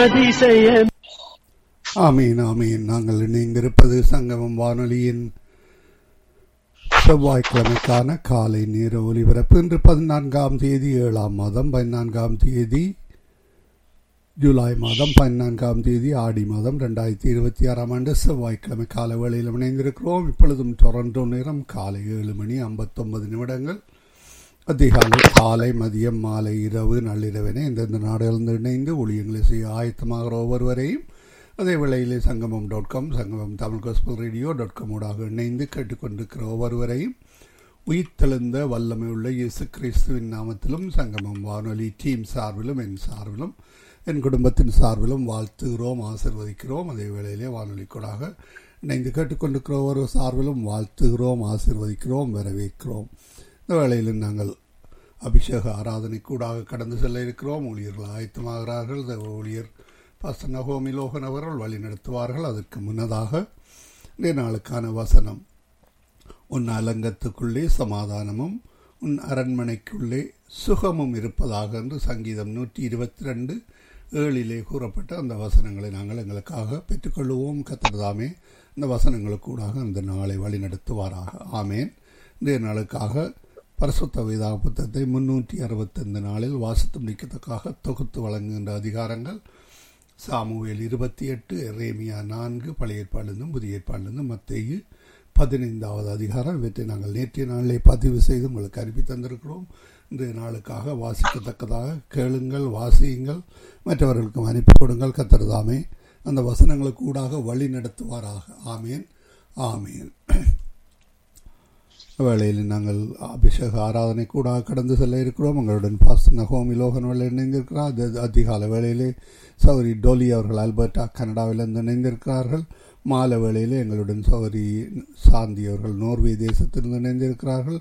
அதிசயம் ஆமீன் ஆமீன் நாங்கள் இணைந்திருப்பது சங்கமம் வானொலியின் செவ்வாய்க்கிழமைக்கான காலை நேர ஒலிபரப்பு இன்று பதினான்காம் தேதி ஏழாம் மாதம் பதினான்காம் தேதி ஜூலை மாதம் பதினான்காம் தேதி ஆடி மாதம் ரெண்டாயிரத்தி இருபத்தி ஆறாம் ஆண்டு செவ்வாய்க்கிழமை காலை வேளையில் இணைந்திருக்கிறோம் இப்பொழுதும் டொரண்டோ நேரம் காலை ஏழு மணி ஐம்பத்தொன்பது நிமிடங்கள் அதிகாலை காலை மதியம் மாலை இரவு நள்ளிரவென இந்தந்த நாடுகளிலிருந்து இணைந்து ஊழியங்களை செய்ய ஆயத்தமாகிற ஒவ்வொருவரையும் அதே வேளையிலே சங்கமம் dot com Sangamam Tamil gospel radio dot com ஊடாக இணைந்து கேட்டுக்கொண்டிருக்கிற ஒவ்வொருவரையும் உயிர்த்தெழுந்த வல்லமை உள்ள இயேசு கிறிஸ்துவின் நாமத்திலும் சங்கமம் வானொலி டீம் சார்பிலும் என் சார்பிலும் என் குடும்பத்தின் சார்பிலும் வாழ்த்துகிறோம் ஆசிர்வதிக்கிறோம் அதே வேளையிலே வானொலி கூடாக இணைந்து கேட்டுக்கொண்டிருக்கிற ஒவ்வொரு சார்பிலும் வாழ்த்துகிறோம் ஆசிர்வதிக்கிறோம் வரவேற்கிறோம் இந்த வேளையில் நாங்கள் அபிஷேக ஆராதனை கூடாக கடந்து செல்ல இருக்கிறோம் ஊழியர்கள் ஆயத்தமாகிறார்கள் இந்த ஊழியர் பாஸ்டர் நகோமி லோகன் அவர்கள் வழி நடத்துவார்கள் அதற்கு முன்னதாக இந்த நாளுக்கான வசனம் உன் அலங்கத்துக்குள்ளே சமாதானமும் உன் அரண்மனைக்குள்ளே சுகமும் இருப்பதாக என்று சங்கீதம் நூற்றி இருபத்தி ரெண்டு ஏழிலே கூறப்பட்ட அந்த வசனங்களை நாங்கள் எங்களுக்காக பெற்றுக்கொள்வோம் கத்திரதாமே இந்த வசனங்களுக்கூடாக இந்த நாளை வழிநடத்துவாராக ஆமேன் இந்த நாளுக்காக பரிசுத்த வேதாக புத்தகத்தை முன்னூற்றி அறுபத்தைந்து நாளில் வாசித்து முடிக்கத்தக்காக தொகுத்து வழங்குகின்ற அதிகாரங்கள் சாமுவேல் இருபத்தி எட்டு ரேமியா நான்கு பழைய ஏற்பாடிலிருந்தும் புதிய ஏற்பாடிலிருந்தும் மத்திய பதினைந்தாவது அதிகாரம் இவற்றை நாங்கள் நேற்றைய நாளிலே பதிவு செய்து உங்களுக்கு அனுப்பி தந்திருக்கிறோம் இன்றைய நாளுக்காக வாசிக்கத்தக்கதாக கேளுங்கள் வாசியுங்கள் மற்றவர்களுக்கும் அனுப்பி கொடுங்கள் கத்திரதாமே அந்த வசனங்களுக்கு ஊடாக வழி நடத்துவாராக ஆமேன் ஆமேன் வேளையில் நாங்கள் அபிஷேக ஆராதனை கூட கடந்து செல்ல இருக்கிறோம் எங்களுடன் பாஸ்டர் நகோமி லோகன் வேலை இணைந்திருக்கிறார் அது அதிகால வேளையிலே சௌரி டோலி அவர்கள் அல்பர்டா கனடாவிலிருந்து இணைந்திருக்கிறார்கள் மாலை வேளையிலே எங்களுடன் சௌரி சாந்தி அவர்கள் நோர்வே தேசத்திலிருந்து இணைந்திருக்கிறார்கள்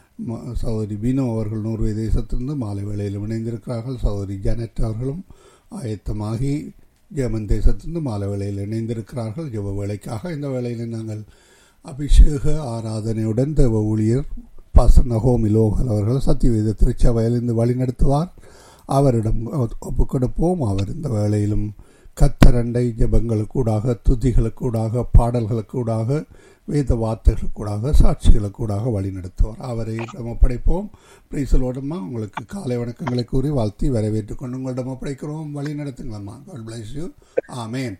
சௌரி பினோ அவர்கள் நோர்வே தேசத்திலிருந்து மாலை வேளையில் இணைந்திருக்கிறார்கள் சௌரி ஜனட் அவர்களும் ஆயத்தமாகி ஜெர்மன் தேசத்திலிருந்து மாலை வேளையில் இணைந்திருக்கிறார்கள் ஜெப வேலைக்காக இந்த வேளையில் நாங்கள் அபிஷேக ஆராதனையுடன் தேவ ஊழியர் பாச நகோமி லோகல் அவர்கள் சத்தியவேத திருச்சபையிலிருந்து வழிநடத்துவார் அவரிடம் ஒப்பு கொடுப்போம் அவர் இந்த வேளையிலும் கத்தரண்டை ஜபங்களுக்கூடாக துதிகளுக்கூடாக பாடல்களுக்கூடாக வேத வார்த்தைகளுக்கூடாக சாட்சிகளுக்கூடாக வழி நடத்துவார் அவரை நம்ம படைப்போம் பிரைசலோடமா உங்களுக்கு காலை வணக்கங்களை கூறி வாழ்த்தி வரவேற்றுக் கொண்டு உங்களிடம் ஒப்படைக்கிறோம் வழி நடத்துங்களம்மா God bless you amen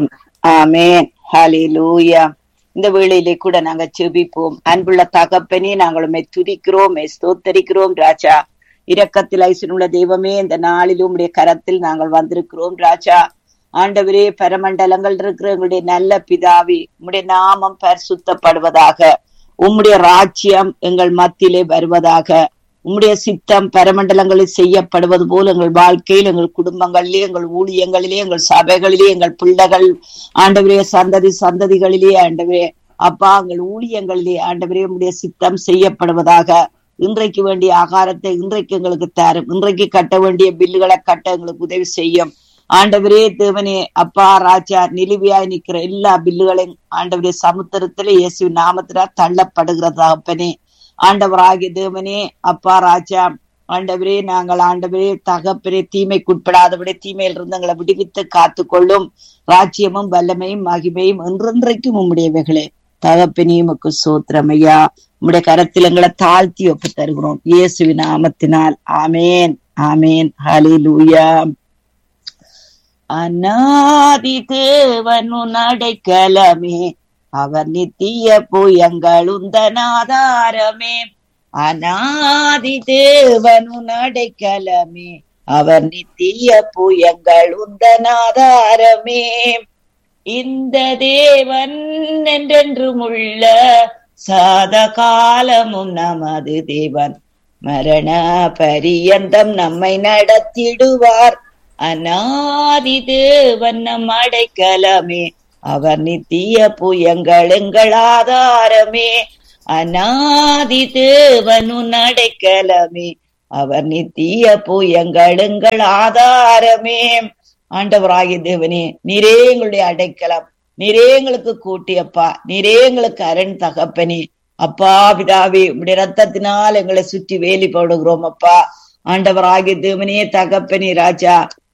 amen hallelujah இந்த வேளையிலே கூட நாங்க செபிப்போம் அன்புள்ள தகப்பனே நாங்கள் உண்மை துதிக்கிறோம் ஸ்தோத்தரிக்கிறோம் ராஜா இரக்கத்தில் ஐசனுள்ள தெய்வமே இந்த நாளிலும் உடைய கரத்தில் நாங்கள் வந்திருக்கிறோம் ராஜா ஆண்டவரே பரமண்டலங்கள் இருக்கிற எங்களுடைய நல்ல பிதாவி உம்முடைய நாமம் பரிசுத்தப்படுவதாக உம்முடைய ராஜ்யம் எங்கள் மத்தியிலே வருவதாக உம்முடைய சித்தம் பரமண்டலங்களில் செய்யப்படுவது போல் எங்கள் வாழ்க்கையில் எங்கள் குடும்பங்களிலே எங்கள் ஊழியங்களிலே எங்கள் சபைகளிலே எங்கள் பிள்ளைகள் ஆண்டவரே சந்ததி சந்ததிகளிலே ஆண்டவரே அப்பா எங்கள் ஊழியங்களிலே ஆண்டவரே உம்முடைய சித்தம் செய்யப்படுவதாக இன்றைக்கு வேண்டிய ஆகாரத்தை இன்றைக்கு எங்களுக்கு தரும் இன்றைக்கு கட்ட வேண்டிய பில்லுகளை கட்ட எங்களுக்கு உதவி செய்யும் ஆண்டவரே தேவனே அப்பா ராஜா நிலுவையாய் நிக்கிற எல்லா பில்லுகளையும் ஆண்டவரே சமுத்திரத்திலே இயேசு நாமத்தில தள்ளப்படுகிறதா அப்பனே ஆண்டவராகிய தேவனே அப்பா ராஜா ஆண்டவரே நாங்கள் ஆண்டவரே தகப்பரே தீமைக்குட்படாதபடி தீமையில் இருந்து எங்களை விடுவித்து காத்து கொள்ளும் ராஜ்யமும் வல்லமையும் மகிமையும் என்றென்றைக்கும் உம்முடையவைகளே தகப்பனே உமக்கு சோத்திரமையா உம்முடைய கரத்தில் எங்களை தாழ்த்தி ஒப்பு தருகிறோம் இயேசுவின் நாமத்தினால் ஆமேன் ஆமேன் ஹலிலூயா அநாதி தேவனு நடைக்கலமே அவர் நித்திய புயங்களுந்தனாதாரமே அநாதி தேவனு நடைக்கலமே அவர் நித்திய புயங்களுந்தனாதாரமே இந்த தேவன் என்றென்றும் உள்ள சாத காலமும் நமது தேவன் மரண பரியந்தம் நம்மை நடத்திடுவார் அநாதி தேவன் நம் அடைக்கலமே அவர் நித்திய புயங்கள் எங்கள் ஆதாரமே அநாதி தேவனுன் அடைக்கலமே அவர் நித்திய புயங்கள் எங்கள் ஆதாரமே ஆண்டவராகிய தேவனே நீரே எங்களுடைய அடைக்கலம் நீரே எங்களுக்கு கூட்டியப்பா நீரே எங்களுக்கு அரண் தகப்பனே அப்பா பிதாவே உடைய ரத்தத்தினால் எங்களை சுற்றி வேலி போடுகிறோம் அப்பா ஆண்டவராகிய தேவனே தகப்பனே ராஜா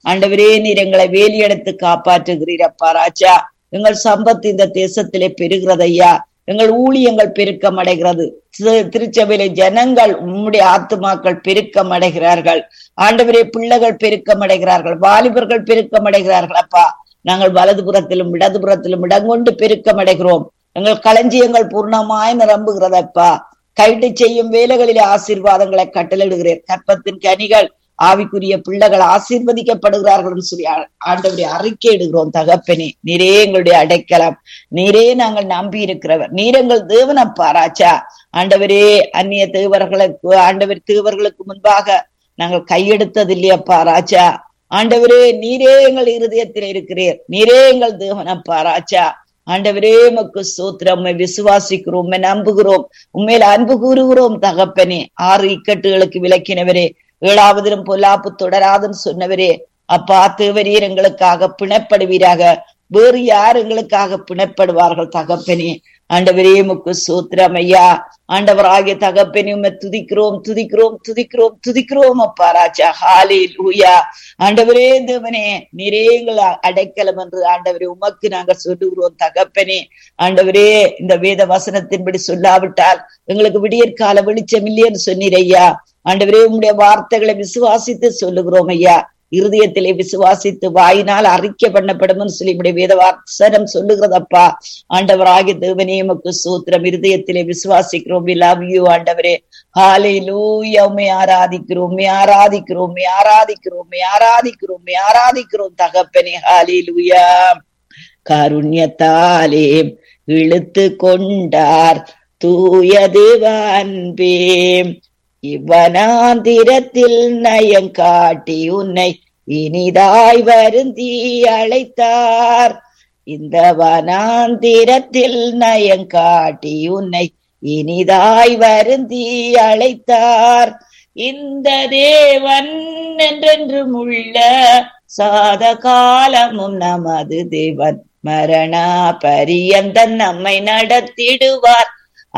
ஆண்டவரே நீர் எங்களை வேலியெடுத்து காப்பாற்றுகிறீரப்பா ராஜா எங்கள் சம்பத்து இந்த தேசத்திலே பெருகிறதையா எங்கள் ஊழியங்கள் பெருக்கம் அடைகிறது திரு- திருச்சபையிலே ஜனங்கள் உம்முடைய ஆத்துமாக்கள் பெருக்கம் அடைகிறார்கள் ஆண்டவரே பிள்ளைகள் பெருக்கம் அடைகிறார்கள் வாலிபர்கள் பெருக்கம் அடைகிறார்கள் அப்பா நாங்கள் வலதுபுறத்திலும் இடதுபுறத்திலும் இடங்கொண்டு பெருக்கம் அடைகிறோம் எங்கள் களஞ்சியங்கள் பூர்ணமாய் நிரம்புகிறதப்பா கைட்டு செய்யும் வேலைகளிலே ஆசீர்வாதங்களை கட்டளிடுகிறேன் கற்பத்தின் கனிகள் ஆவிக்குரிய பிள்ளைகள் ஆசீர்வதிக்கப்படுகிறார்கள் என்று சொல்லி ஆ- ஆண்டவரை அறிக்கையிடுகிறோம் தகப்பனே நீரே எங்களுடைய அடைக்கலம் நீரே நாங்கள் நம்பி இருக்கிறவர் நீர் எங்கள் தேவனப்பா ராஜா ஆண்டவரே அந்நிய தேவர்களுக்கு ஆண்டவர் தேவர்களுக்கு முன்பாக நாங்கள் கையெடுத்தது இல்லையப்பா ராஜா ஆண்டவரே நீரே எங்கள் இருதயத்தில் இருக்கிறீர் நீரே எங்கள் தேவனப்பா ராஜா ஆண்டவரே உமக்கு சூத்திரம் உம்மை விசுவாசிக்கிறோம் உம்மை நம்புகிறோம் உண்மையில அன்பு கூறுகிறோம் தகப்பனே ஆறு இக்கட்டுகளுக்கு விளக்கினவரே ஏழாவதிலும் பொல்லாப்பு தொடராதுன்னு சொன்னவரே அப்பா தேவரீர் எங்களுக்காக பிணப்படுவீராக வேறு யார் எங்களுக்காக பிணப்படுவார்கள் தகப்பனே ஆண்டவரே முக்கு சூத்திரம் ஐயா ஆண்டவராகிய தகப்பனே உம்மை துதிக்கிறோம் துதிக்கிறோம் துதிக்கிறோம் துதிக்கிறோம் அப்பா ராஜா ஹாலே லூயா ஆண்டவரே தேவனே நீரே எங்கள் அடைக்கலம் என்று ஆண்டவரே உமக்கு நாங்கள் சொல்லுகிறோம் தகப்பனே ஆண்டவரே இந்த வேத வசனத்தின்படி சொல்லாவிட்டால் எங்களுக்கு விடியற்கால வெளிச்சம் இல்லையென்று சொன்னீர் ஐயா ஆண்டவரே உம்முடைய வார்த்தைகளை விசுவாசித்து சொல்லுகிறோம் ஐயா இருதயத்திலே விசுவாசித்து வாயினால் அறிக்கை பண்ணப்படும் சொல்லி உடைய வேத வாசனம் சொல்லுகிறதப்பா ஆண்டவராகிய தேவனே உமக்கு சூத்திரம் இருதயத்திலே விசுவாசிக்கிறோம் we love you ஆண்டவரே ஹாலே லூயா உண்மை ஆராதிக்கிறோம் உண்மை ஆராதிக்கிறோம் உண்மை ஆராதிக்கிறோம் உண்மை ஆராதிக்கிறோம் உண்மை ஆராதிக்கிறோம் தகப்பனே ஹாலே லூயா காருண்யத்தாலே இழுத்து கொண்டார் தூயது அன்பே இவ்வனாந்திரத்தில் நயம் காட்டி உன்னை இனிதாய் வருந்தி அழைத்தார் இந்த வனாந்திரத்தில் நயம் காட்டி உன்னை இனிதாய் வருந்தி அழைத்தார் இந்த தேவன் என்றென்றும் உள்ள சாத காலமும் நமது தேவன் மரணா பரியந்தன் நம்மை நடத்திடுவார்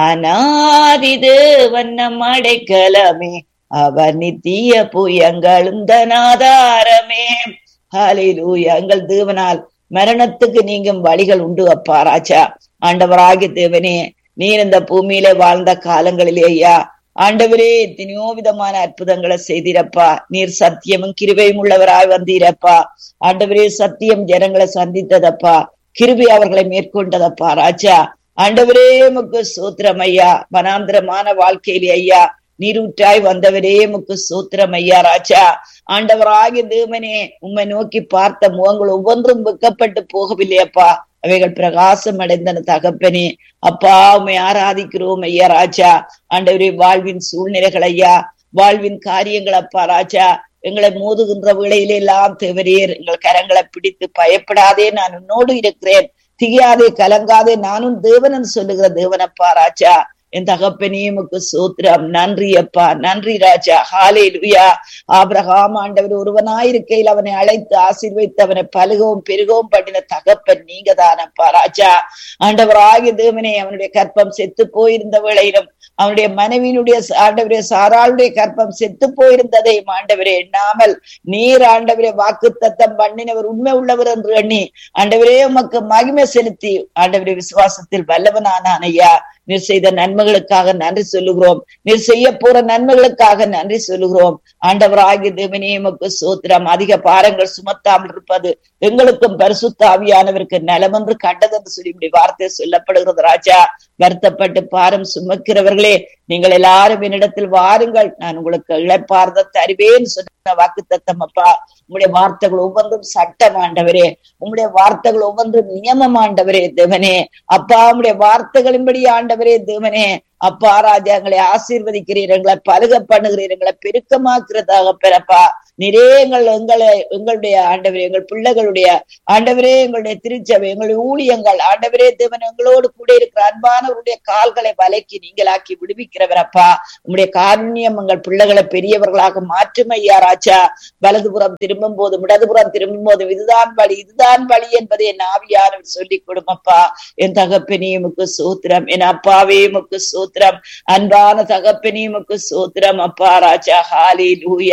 அநாதி தேவன் நம் அடைக்கலமே அவர் நித்திய புயங்களும் தனாதாரமே ஹalleluya எங்கள் தேவனால் மரணத்துக்கு நீங்கும் வழிகள் உண்டு அப்பா ராஜா ஆண்டவராகிய தேவனே நீர் இந்த பூமியில வாழ்ந்த காலங்களிலே ஐயா ஆண்டவரே எத்தனையோ விதமான அற்புதங்களை செய்திரப்பா நீர் சத்தியமும் கிருபையும் உள்ளவராய் வந்தீரப்பா ஆண்டவரே சத்தியம் ஜனங்களை சந்தித்ததப்பா கிருபை அவர்களை மேற்கொண்டதப்பா ராஜா ஆண்டவரே முக்கு சூத்திரம் ஐயா மனாந்திரமான வாழ்க்கையிலே ஐயா நீரூற்றாய் வந்தவரே முக்கு சூத்திரம் ஐயா ராஜா ஆண்டவராகிய தேவனே உம்மை நோக்கி பார்த்த முகங்கள் ஒவ்வொன்றும் வெக்கப்பட்டு போகவில்லையப்பா அவைகள் பிரகாசம் அடைந்தன தகப்பனே அப்பா உண்மை ஆராதிக்கிறோம் ஐயா ராஜா ஆண்டவரே வாழ்வின் சூழ்நிலைகள் ஐயா வாழ்வின் காரியங்கள் அப்பா ராஜா எங்களை மோதுகின்ற வேளையில எல்லாம் தேவரீர் எங்கள் கரங்களை பிடித்து பயப்படாதே நான் உன்னோடு இருக்கிறேன் திகையாதே கலங்காதே நானும் தேவன் சொல்லுகிற தேவனப்பா ராஜா என் தகப்பனே உமக்கு சூத்திரம் நன்றி அப்பா நன்றி ராஜா ஹாலே லுயா ஆபிரகாம் ஆண்டவர் ஒருவனாயிருக்கையில் அவனை அழைத்து ஆசீர்வைத்து அவனை பழுகவும் பெருகவும் பண்ணின தகப்பன் நீங்க தானப்பா ராஜா ஆண்டவர் ஆகிய தேவனே அவனுடைய கற்பம் செத்து போயிருந்த வேளையிலும் அவனுடைய மனைவியினுடைய ஆண்டவரே சாராளுடைய கற்பம் செத்து போயிருந்ததை ஆண்டவரே எண்ணாமல் நீர் ஆண்டவரே வாக்கு தத்தம் பண்ணினவர் உண்மை உள்ளவர் என்று எண்ணி ஆண்டவரே உமக்கு மகிமை செலுத்தி ஆண்டவரே விசுவாசத்தில் வல்லவனானான் ஐயா நீர் செய்த நன்மைகளுக்காக நன்றி சொல்லுகிறோம் நீர் செய்ய போற நன்மைகளுக்காக நன்றி சொல்லுகிறோம் ஆண்டவராகிய தேவனே உமக்கு சோத்திரம் அதிக பாரங்கள் சுமத்தாமல் இருப்பது எங்களுக்கும் பரிசுத்த ஆவியானவருக்கு நலம் என்று கண்டது என்று சொல்லி இப்படி வார்த்தை சொல்லப்படுகிறது ராஜா வருத்தப்பட்டு பாரம் சுமக்கிறவர்களே நீங்கள் எல்லாரும் என்னிடத்தில் வாருங்கள் நான் உங்களுக்கு இழைப்பார்ந்த தருவேன் சொன்ன வாக்கு தத்தம் அப்பா உங்களுடைய வார்த்தைகள் ஒவ்வொன்றும் சட்டம் ஆண்டவரே உங்களுடைய வார்த்தைகள் ஒவ்வொன்றும் நியமம் ஆண்டவரே தேவனே அப்பா உங்களுடைய வார்த்தைகளின்படி ஆண்டவரே தேவனே அப்பா ராஜா எங்களை ஆசீர்வதிக்கிறீர் எங்களை பழுக பண்ணுகிறீர் எங்களை பெருக்கமாக்குறதாக பிறப்பா நிறைய எங்கள் எங்களை எங்களுடைய ஆண்டவரே எங்கள் பிள்ளைகளுடைய ஆண்டவரே எங்களுடைய திருச்சபை எங்களுடைய ஊழியங்கள் ஆண்டவரே தேவன் எங்களோடு கூட இருக்கிற அன்பானவருடைய கால்களை வலைக்கு நீங்களாக்கி விடுவிக்கிறவரப்பா உங்களுடைய காரண்யம் எங்கள் பிள்ளைகளை பெரியவர்களாக மாற்றும் ஐயா ராஜா வலதுபுறம் திரும்பும் போதும் இடதுபுறம் திரும்பும் போதும் இதுதான் வழி இதுதான் வழி என்பதை என் ஆவியானவர் சொல்லிக் கொடுமப்பா என் தகப்பனே உமக்கு சூத்திரம் என் அப்பாவே உமக்கு சூத்திரம் அன்பான தகப்பனே உமக்கு சூத்திரம் அப்பா ராஜா ஹாலே லூயா